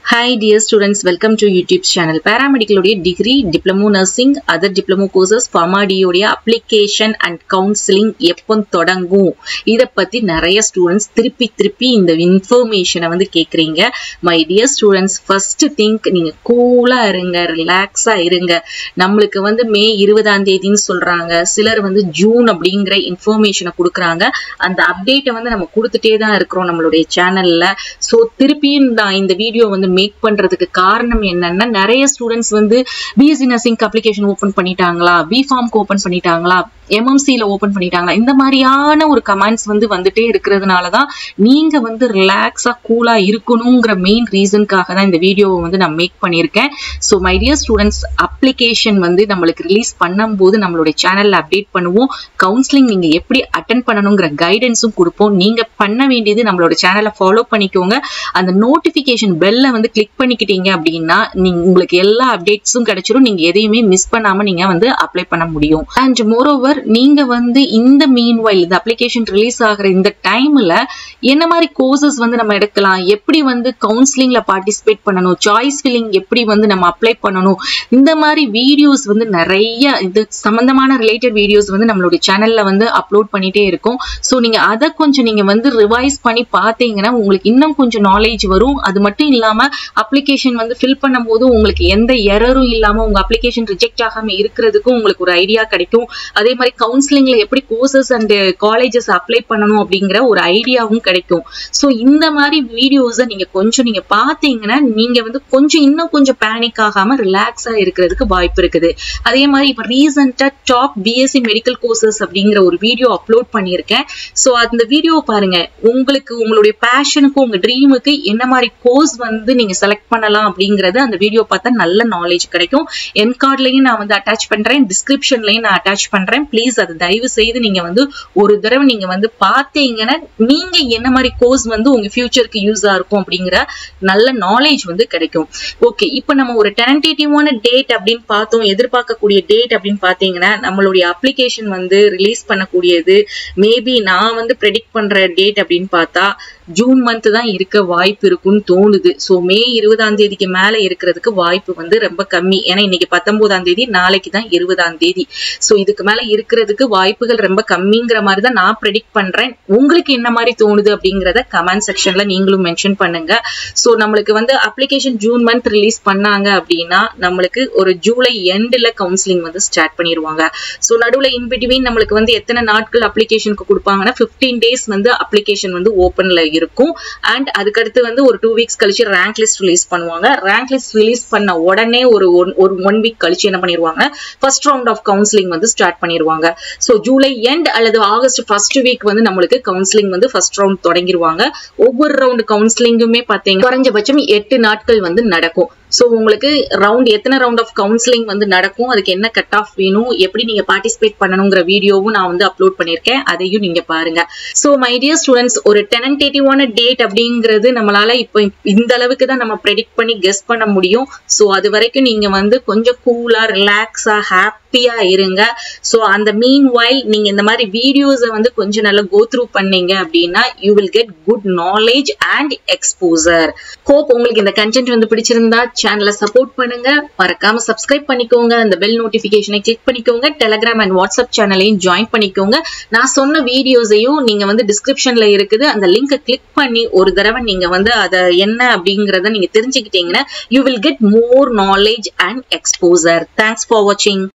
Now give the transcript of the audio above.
hi dear students welcome to YouTube channel பேராமெடிக்கலுடைய degree diploma nursing other diploma courses ஃபார்மாடியோடைய application and counselling எப்போ தொடங்கும் இதை பற்றி நிறைய ஸ்டூடெண்ட்ஸ் திருப்பி திருப்பி இந்த இன்ஃபர்மேஷனை வந்து கேட்குறீங்க my dear students first think நீங்கள் கூலாக இருங்க ரிலாக்ஸாக இருங்க நம்மளுக்கு வந்து மே இருபதாம் தேதின்னு சொல்கிறாங்க சிலர் வந்து ஜூன் அப்படிங்கிற இன்ஃபர்மேஷனை கொடுக்குறாங்க அந்த அப்டேட்டை வந்து நம்ம கொடுத்துட்டே தான் இருக்கிறோம் நம்மளுடைய சேனலில் ஸோ திருப்பியும் நான் இந்த வீடியோ வந்து மேக் பண்றதுக்கு காரணம் என்னன்னா நிறைய ஸ்டூடெண்ட்ஸ் வந்து பிஎஸ்சி நர்சிங் அப்ளிகேஷன் ஓபன் பண்ணிட்டாங்களா பி ஃபார்ம்க்கு ஓபன் பண்ணிட்டாங்களா எம்எம்சியில் ஓபன் பண்ணிட்டாங்களா இந்த மாதிரியான ஒரு கமெண்ட்ஸ் வந்து வந்துட்டே இருக்கிறதுனால தான் நீங்க வந்து ரிலாக்ஸா கூலா இருக்கணுங்கிற மெயின் ரீசனுக்காக தான் இந்த வீடியோவை வந்து நான் மேக் பண்ணியிருக்கேன் so my dear students application வந்து நம்மளுக்கு ரிலீஸ் பண்ணும்போது நம்மளுடைய சேனல்ல அப்டேட் பண்ணுவோம் கவுன்சிலிங் நீங்க எப்படி அட்டன் பண்ணணுங்கிற கைடன்ஸும் கொடுப்போம் நீங்க பண்ண வேண்டியது நம்மளோட சேனலை ஃபாலோ பண்ணிக்கோங்க அந்த நோட்டிபிகேஷன் பெல்ல வந்து கிளிக் பண்ணிக்கிட்டீங்க அப்படின்னா நீங்க உங்களுக்கு எல்லா அப்டேட்ஸும் கிடைச்சிடும் நீங்க எதையுமே மிஸ் பண்ணாம நீங்க வந்து அப்ளை பண்ண முடியும் அண்ட் மோரோவர் நீங்க வந்து இந்த மீன் வைல் இந்த அப்ளிகேஷன் ரிலீஸ் ஆகிற இந்த டைம்ல என்ன மாதிரி கோர்சஸ் வந்து நம்ம எடுக்கலாம் எப்படி வந்து கவுன்சிலிங்ல பார்ட்டிசிபேட் பண்ணணும் சாய்ஸ் ஃபில்லிங் எப்படி வந்து நம்ம அப்ளை பண்ணணும் இந்த மாதிரி வீடியோஸ் வந்து நிறைய இது சம்பந்தமான ரிலேட்டட் வீடியோஸ் வந்து நம்மளுடைய சேனல்ல வந்து அப்லோட் பண்ணிட்டே இருக்கும் ஸோ நீங்க அதை கொஞ்சம் நீங்க வந்து ரிவைஸ் பண்ணி பார்த்தீங்கன்னா உங்களுக்கு இன்னும் கொஞ்சம் நாலேஜ் வரும் அது மட்டும் இல்லாம அப்ளிகேஷன் வந்து ஃபில் பண்ணும்போது உங்களுக்கு எந்த எரரும் இல்லாம உங்க அப்ளிகேஷன் ரிஜெக்ட் ஆகாம இருக்கிறதுக்கும் உங்களுக்கு ஒரு ஐடியா கிடைக்கும் அதே மாதிரி கவுன்சிலிங்ல எப்படி கோர்சஸ் அண்ட் காலேஜஸ் அப்ளை பண்ணணும் அப்படிங்கிற ஒரு ஐடியாவும் கிடைக்கும் ஸோ இந்த மாதிரி வீடியோஸை நீங்க கொஞ்சம் நீங்க பாத்தீங்கன்னா நீங்க வந்து கொஞ்சம் இன்னும் கொஞ்சம் பேனிக் ஆகாம ரிலாக்ஸா இருக்கிறதுக்கு வாய்ப்பு இருக்குது அதே மாதிரி இப்ப ரீசெண்டா டாப் பிஎஸ்சி மெடிக்கல் கோர்சஸ் அப்படிங்கிற ஒரு வீடியோ அப்லோட் பண்ணியிருக்கேன் ஸோ அந்த வீடியோ பாருங்க உங்களுக்கு உங்களுடைய பேஷனுக்கும் உங்க ட்ரீமுக்கு என்ன மாதிரி கோர்ஸ் வந்து நீங்க செலக்ட் பண்ணலாம் அப்படிங்கறது அந்த வீடியோ பார்த்தா நல்ல நாலேஜ் கிடைக்கும் என் கார்ட்லயும் நான் வந்து அட்டாச் பண்றேன் டிஸ்கிரிப்ஷன்லயும் நான் அட்டாச் பண்றேன் ப்ளீஸ் அதை தயவு செய்து நீங்க வந்து ஒரு தடவை நீங்க வந்து பார்த்தீங்கன்னா நீங்க என்ன மாதிரி கோர்ஸ் வந்து உங்க ஃபியூச்சருக்கு யூஸா இருக்கும் அப்படிங்கிற நல்ல நாலேஜ் வந்து கிடைக்கும் ஓகே இப்போ நம்ம ஒரு டென்டேட்டிவான டேட் அப்படின்னு பார்த்தோம் எதிர்பார்க்கக்கூடிய டேட் அப்படின்னு பார்த்தீங்கன்னா நம்மளுடைய அப்ளிகேஷன் வந்து ரிலீஸ் பண்ணக்கூடியது மேபி நான் வந்து ப்ரெடிக்ட் பண்ற டேட் அப்படின்னு பார்த்தா ஜூன் மந்த் தான் இருக்க வாய்ப்பு இருக்குன்னு தோணுது ஸோ மே இருபதாம் தேதிக்கு மேல இருக்கிறதுக்கு வாய்ப்பு வந்து ரொம்ப கம்மி ஏன்னா இன்னைக்கு பத்தொன்பதாம் தேதி நாளைக்கு தான் இருபதாம் தேதி ஸோ இதுக்கு மேல இருக்கிறதுக்கு வாய்ப்புகள் ரொம்ப கம்மிங்கிற மாதிரி தான் நான் ப்ரெடிக்ட் பண்றேன் உங்களுக்கு என்ன மாதிரி தோணுது அப்படிங்கிறத கமெண்ட் செக்ஷன்ல நீங்களும் மென்ஷன் பண்ணுங்க ஸோ நம்மளுக்கு வந்து அப்ளிகேஷன் ஜூன் மந்த் ரிலீஸ் பண்ணாங்க அப்படின்னா நம்மளுக்கு ஒரு ஜூலை எண்டில் கவுன்சிலிங் வந்து ஸ்டார்ட் பண்ணிடுவாங்க ஸோ நடுவில் இன்பிட்வீன் நம்மளுக்கு வந்து எத்தனை நாட்கள் அப்ளிகேஷனுக்கு கொடுப்பாங்கன்னா ஃபிஃப்டீன் டேஸ் வந்து அப்ளிகேஷன் வந்து ஓப்பன்ல இருக்கும் அண்ட் அதுக்கடுத்து வந்து ஒரு டூ வீக்ஸ் கழிச்சு ரேங்க் லிஸ்ட் ரிலீஸ் பண்ணுவாங்க ரேங்க் லிஸ்ட் ரிலீஸ் பண்ண உடனே ஒரு ஒரு ஒன் வீக் கழிச்சு என்ன பண்ணிடுவாங்க ஃபர்ஸ்ட் ரவுண்ட் ஆஃப் கவுன்சிலிங் வந்து ஸ்டார்ட் பண்ணிடுவாங்க ஸோ ஜூலை எண்ட் அல்லது ஆகஸ்ட் ஃபர்ஸ்ட் வீக் வந்து நம்மளுக்கு கவுன்சிலிங் வந்து ஃபர்ஸ்ட் ரவுண்ட் தொடங்கிடுவாங்க ஒவ்வொரு ரவுண்ட் கவுன்சிலிங்குமே பார்த்தீங்க குறைஞ்சபட்சம் எட்டு நாட்கள் வந்து நடக்கும் ஸோ உங்களுக்கு ரவுண்ட் எத்தனை ரவுண்ட் ஆஃப் கவுன்சிலிங் வந்து நடக்கும் அதுக்கு என்ன கட் ஆஃப் வேணும் எப்படி நீங்க பார்ட்டிசிபேட் பண்ணணுங்கிற வீடியோவும் நான் வந்து அப்லோட் பண்ணியிருக்கேன் அதையும் நீங்க பாருங்க ஸோ மை டியர் ஸ்டூடெண்ட்ஸ் ஒரு டெனன்டேட்டிவான டேட் அப்படிங்கிறது நம்மளால இப்போ இந்த அளவுக்கு தான் நம்ம ப்ரெடிக்ட் பண்ணி கெஸ் பண்ண முடியும் ஸோ அது வரைக்கும் நீங்க வந்து கொஞ்சம் கூலா ரிலாக்ஸா ஹாப்பியா இருங்க ஸோ அந்த மீன் வைல் நீங்க இந்த மாதிரி வீடியோஸை வந்து கொஞ்சம் நல்லா கோ த்ரூ பண்ணீங்க அப்படின்னா you will get good knowledge and exposure hope உங்களுக்கு இந்த கண்டென்ட் வந்து பிடிச்சிருந்தா சேனலை சப்போர்ட் பண்ணுங்க மறக்காம சப்ஸ்கிரைப் பண்ணிக்கோங்க அந்த பெல் நோட்டிபிகேஷனை கிளிக் பண்ணிக்கோங்க டெலகிராம் அண்ட் வாட்ஸ்அப் சேனலையும் ஜாயின் பண்ணிக்கோங்க நான் சொன்ன வீடியோஸையும் நீங்க வந்து டிஸ்கிரிப்ஷன்ல இருக்குது அந்த லிங்கை கிளிக் பண்ணி ஒரு தடவை நீங்க வந்து அதை என்ன அப்படிங்கறத நீங்க தெரிஞ்சுக்கிட்டீங்கன்னா you will get more knowledge and exposure thanks for வாட்சிங்